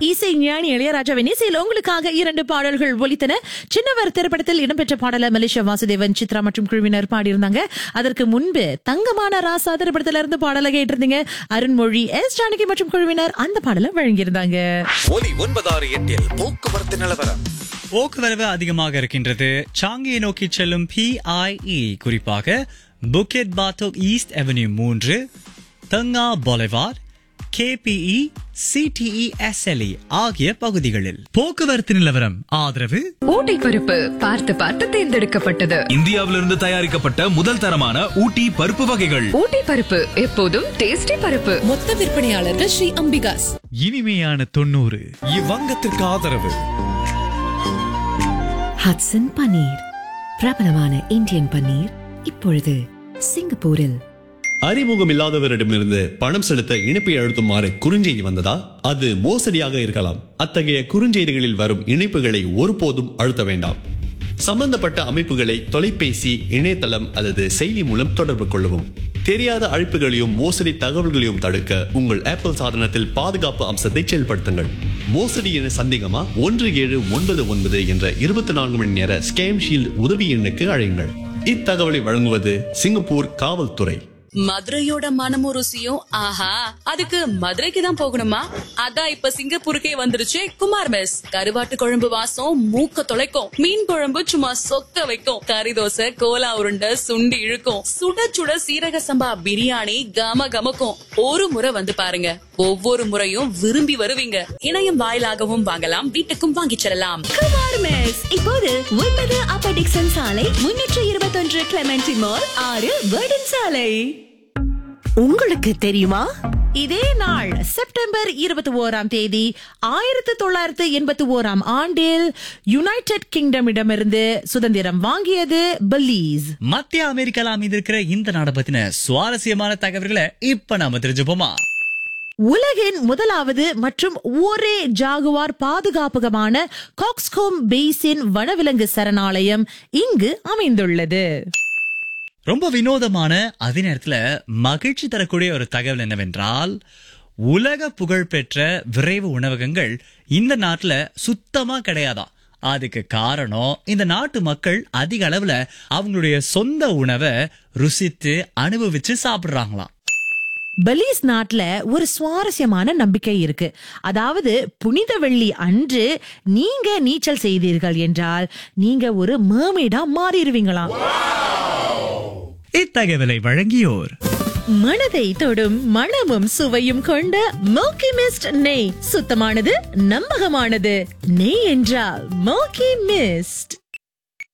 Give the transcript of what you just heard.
இசை ஞானி இளையராஜாவின் இசையில் உங்களுக்காக இரண்டு பாடல்கள் ஒலித்தன சின்னவர் திரைப்படத்தில் இடம்பெற்ற பாடல மலேசியா வாசுதேவன் சித்ரா மற்றும் குழுவினர் பாடியிருந்தாங்க அதற்கு முன்பு தங்கமான ராசா திரைப்படத்தில இருந்து பாடலை கேட்டிருந்தீங்க அருண்மொழி எஸ் ஜானகி மற்றும் குழுவினர் அந்த பாடலை வழங்கியிருந்தாங்க ஒலி ஒன்பதாறு எட்டில் போக்குவரத்து நிலவரம் போக்குவரவு அதிகமாக இருக்கின்றது சாங்கியை நோக்கி செல்லும் பிஐஇ குறிப்பாக புக்கெட் பாட்டோ ஈஸ்ட் அவென்யூ மூன்று தங்கா பொலைவார் கேபிஇ சிடிஇ எஸ்எல்இ ஆகிய பகுதிகளில் போக்குவரத்து நிலவரம் ஆதரவு ஊட்டி பருப்பு பார்த்து பார்த்து தேர்ந்தெடுக்கப்பட்டது இந்தியாவிலிருந்து தயாரிக்கப்பட்ட முதல் தரமான ஊட்டி பருப்பு வகைகள் ஊட்டி பருப்பு எப்போதும் டேஸ்டி பருப்பு மொத்த விற்பனையாளர்கள் ஸ்ரீ அம்பிகாஸ் இனிமையான தொண்ணூறு இவ்வங்கத்திற்கு ஆதரவு ஹட்சன் பன்னீர் பிரபலமான இந்தியன் பன்னீர் இப்பொழுது சிங்கப்பூரில் அறிமுகம் இல்லாதவரிடமிருந்து பணம் செலுத்த இணைப்பை அழுத்துமாறு குறுஞ்செய்தி வந்ததா அது மோசடியாக இருக்கலாம் அத்தகைய குறுஞ்செய்திகளில் வரும் இணைப்புகளை ஒருபோதும் அழுத்த வேண்டாம் சம்பந்தப்பட்ட அமைப்புகளை தொலைபேசி இணையதளம் அல்லது செயலி மூலம் தொடர்பு கொள்ளவும் தெரியாத அழைப்புகளையும் மோசடி தகவல்களையும் தடுக்க உங்கள் ஆப்பிள் சாதனத்தில் பாதுகாப்பு அம்சத்தை செயல்படுத்துங்கள் மோசடி என சந்தேகமா ஒன்று ஏழு ஒன்பது ஒன்பது என்ற இருபத்தி நான்கு மணி நேர ஸ்கேம் ஷீல்ட் உதவி எண்ணுக்கு அழையுங்கள் இத்தகவலை வழங்குவது சிங்கப்பூர் காவல்துறை மதுரையோட மனமும் ருசியும் ஆஹா அதுக்கு மதுரைக்கு தான் போகணுமா அதான் இப்ப சிங்கப்பூருக்கே வந்துருச்சு குமார் மெஸ் கருவாட்டு குழம்பு வாசம் மூக்க தொலைக்கும் மீன் குழம்பு சும்மா சொக்க வைக்கும் கறி தோசை கோலா உருண்டை சுண்டி இழுக்கும் சுட சுட சீரக சம்பா பிரியாணி கம கமக்கும் ஒரு முறை வந்து பாருங்க ஒவ்வொரு முறையும் விரும்பி வருவீங்க இணையம் வாயிலாகவும் வாங்கலாம் வீட்டுக்கும் வாங்கிச் செல்லலாம் குமார் மெஸ் இப்போது ஒன்பது அப்பர் டிக்சன் சாலை முன்னூற்று இருபத்தொன்று கிளமெண்டி மால் ஆறு வேர்டன் சாலை உங்களுக்கு தெரியுமா இதே நாள் செப்டம்பர் இருபத்தி ஓராம் தேதி ஆயிரத்து தொள்ளாயிரத்து எண்பத்தி ஓராம் ஆண்டில் யுனைடெட் கிங்டமிடமிருந்து சுதந்திரம் வாங்கியது பெலீஸ் மத்திய அமெரிக்கால அமைந்திருக்கிற இந்த நாடை பத்தின சுவாரஸ்யமான தகவல்களை இப்ப நாம தெரிஞ்சுப்போமா உலகின் முதலாவது மற்றும் ஒரே ஜாகுவார் பாதுகாப்பகமான காக்ஸ்கோம் பேசின் வனவிலங்கு சரணாலயம் இங்கு அமைந்துள்ளது ரொம்ப வினோதமான அதே நேரத்துல மகிழ்ச்சி தரக்கூடிய ஒரு தகவல் என்னவென்றால் உலக புகழ்பெற்ற விரைவு உணவகங்கள் இந்த நாட்டுல சுத்தமா கிடையாதாம் அதுக்கு காரணம் இந்த நாட்டு மக்கள் அதிக அளவுல அவங்களுடைய சொந்த உணவை ருசித்து அனுபவிச்சு சாப்பிடுறாங்களாம் பெலீஸ் நாட்டுல ஒரு சுவாரஸ்யமான நம்பிக்கை இருக்கு அதாவது புனித வெள்ளி அன்று நீங்க நீச்சல் செய்தீர்கள் என்றால் நீங்க ஒரு மேமேடா மாறிடுவீங்களாம் இத்தகவலை வழங்கியோர் மனதை தொடும் மணமும் சுவையும் கொண்ட மோக்கி மிஸ்ட் நெய் சுத்தமானது நம்பகமானது நெய் என்றால் மோக்கி மிஸ்ட்